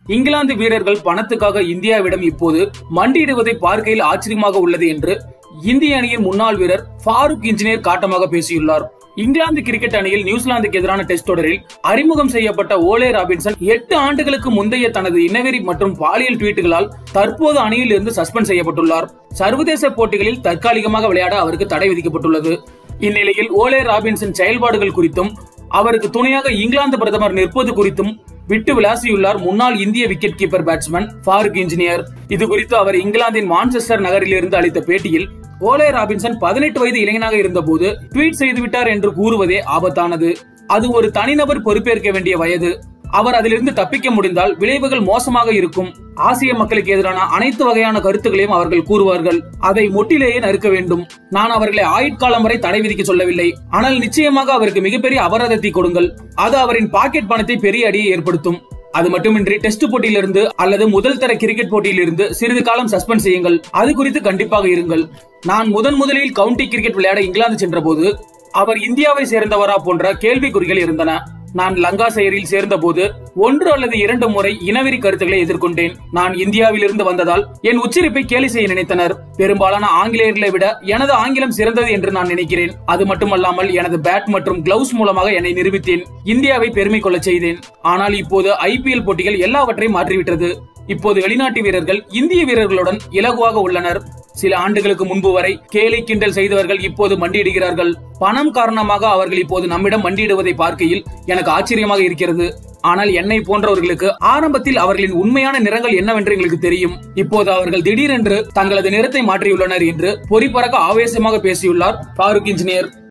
இங்கிலாந்து வீரர்கள் பணத்துக்காக இந்தியாவிடம் இப்போது மண்டியிடுவதை பார்க்கையில் ஆச்சரியமாக உள்ளது என்று இந்திய அணியின் முன்னாள் வீரர் ஃபாரூக் இன்ஜினியர் காட்டமாக பேசியுள்ளார் இங்கிலாந்து கிரிக்கெட் அணியில் நியூசிலாந்துக்கு எதிரான டெஸ்ட் தொடரில் அறிமுகம் செய்யப்பட்ட ஓலே ராபின்சன் எட்டு ஆண்டுகளுக்கு முந்தைய தனது இனவெறி மற்றும் பாலியல் ட்வீட்டுகளால் தற்போது அணியில் இருந்து சஸ்பெண்ட் செய்யப்பட்டுள்ளார் சர்வதேச போட்டிகளில் தற்காலிகமாக விளையாட அவருக்கு தடை விதிக்கப்பட்டுள்ளது இந்நிலையில் ஓலே ராபின்சன் செயல்பாடுகள் குறித்தும் அவருக்கு துணையாக இங்கிலாந்து பிரதமர் நிற்பது குறித்தும் விட்டு விளாசியுள்ளார் முன்னாள் இந்திய wicket keeper batsman Farokh Engineer இது குறித்து அவர் இங்கிலாந்தின் மான்செஸ்டர் நகரில் இருந்து அளித்த பேட்டியில் ஓலே ராபின்சன் பதினெட்டு வயது இளைஞனாக இருந்தபோது ட்வீட் செய்துவிட்டார் என்று கூறுவதே ஆபத்தானது அது ஒரு தனிநபர் பொறுப்பேற்க வேண்டிய வயது அவர் அதிலிருந்து தப்பிக்க முடிந்தால் விளைவுகள் மோசமாக இருக்கும் ஆசிய மக்களுக்கு எதிரான அனைத்து வகையான கருத்துக்களையும் அவர்கள் கூறுவார்கள் அதை மொட்டிலேயே நறுக்க வேண்டும் நான் அவர்களை ஆயுட்காலம் வரை தடை விதிக்க சொல்லவில்லை ஆனால் நிச்சயமாக அவருக்கு மிகப்பெரிய அபராதத்தை கொடுங்கள் அது அவரின் பாக்கெட் பணத்தை பெரிய அடியை ஏற்படுத்தும் அது மட்டுமின்றி டெஸ்ட் போட்டியிலிருந்து அல்லது முதல் தர கிரிக்கெட் போட்டியிலிருந்து சிறிது காலம் சஸ்பெண்ட் செய்யுங்கள் அது குறித்து கண்டிப்பாக இருங்கள் நான் முதன் முதலில் கவுண்டி கிரிக்கெட் விளையாட இங்கிலாந்து சென்றபோது அவர் இந்தியாவை சேர்ந்தவரா போன்ற கேள்விக்குறிகள் இருந்தன நான் லங்கா செயரில் சேர்ந்தபோது ஒன்று அல்லது இரண்டு முறை இனவெறி கருத்துக்களை எதிர்கொண்டேன் நான் இந்தியாவில் இருந்து வந்ததால் என் உச்சரிப்பை கேலி செய்ய நினைத்தனர் பெரும்பாலான ஆங்கிலேயர்களை விட எனது ஆங்கிலம் சிறந்தது என்று நான் நினைக்கிறேன் அது மட்டுமல்லாமல் எனது பேட் மற்றும் கிளவுஸ் மூலமாக என்னை நிரூபித்தேன் இந்தியாவை பெருமை கொள்ளச் செய்தேன் ஆனால் இப்போது ஐபிஎல் போட்டிகள் எல்லாவற்றையும் மாற்றிவிட்டது இப்போது வெளிநாட்டு வீரர்கள் இந்திய வீரர்களுடன் இலகுவாக உள்ளனர் சில ஆண்டுகளுக்கு முன்பு வரை கேலி கிண்டல் செய்தவர்கள் இப்போது மண்டியிடுகிறார்கள் பணம் காரணமாக அவர்கள் இப்போது நம்மிடம் மண்டியிடுவதை பார்க்கையில் எனக்கு ஆச்சரியமாக இருக்கிறது ஆனால் என்னை போன்றவர்களுக்கு ஆரம்பத்தில் அவர்களின் உண்மையான நிறங்கள் என்னவென்று எங்களுக்கு தெரியும் இப்போது அவர்கள் திடீரென்று தங்களது நிறத்தை மாற்றியுள்ளனர் என்று பொறிப்பறக்க ஆவேசமாக பேசியுள்ளார் ஃபாரூக் இன்ஜினியர்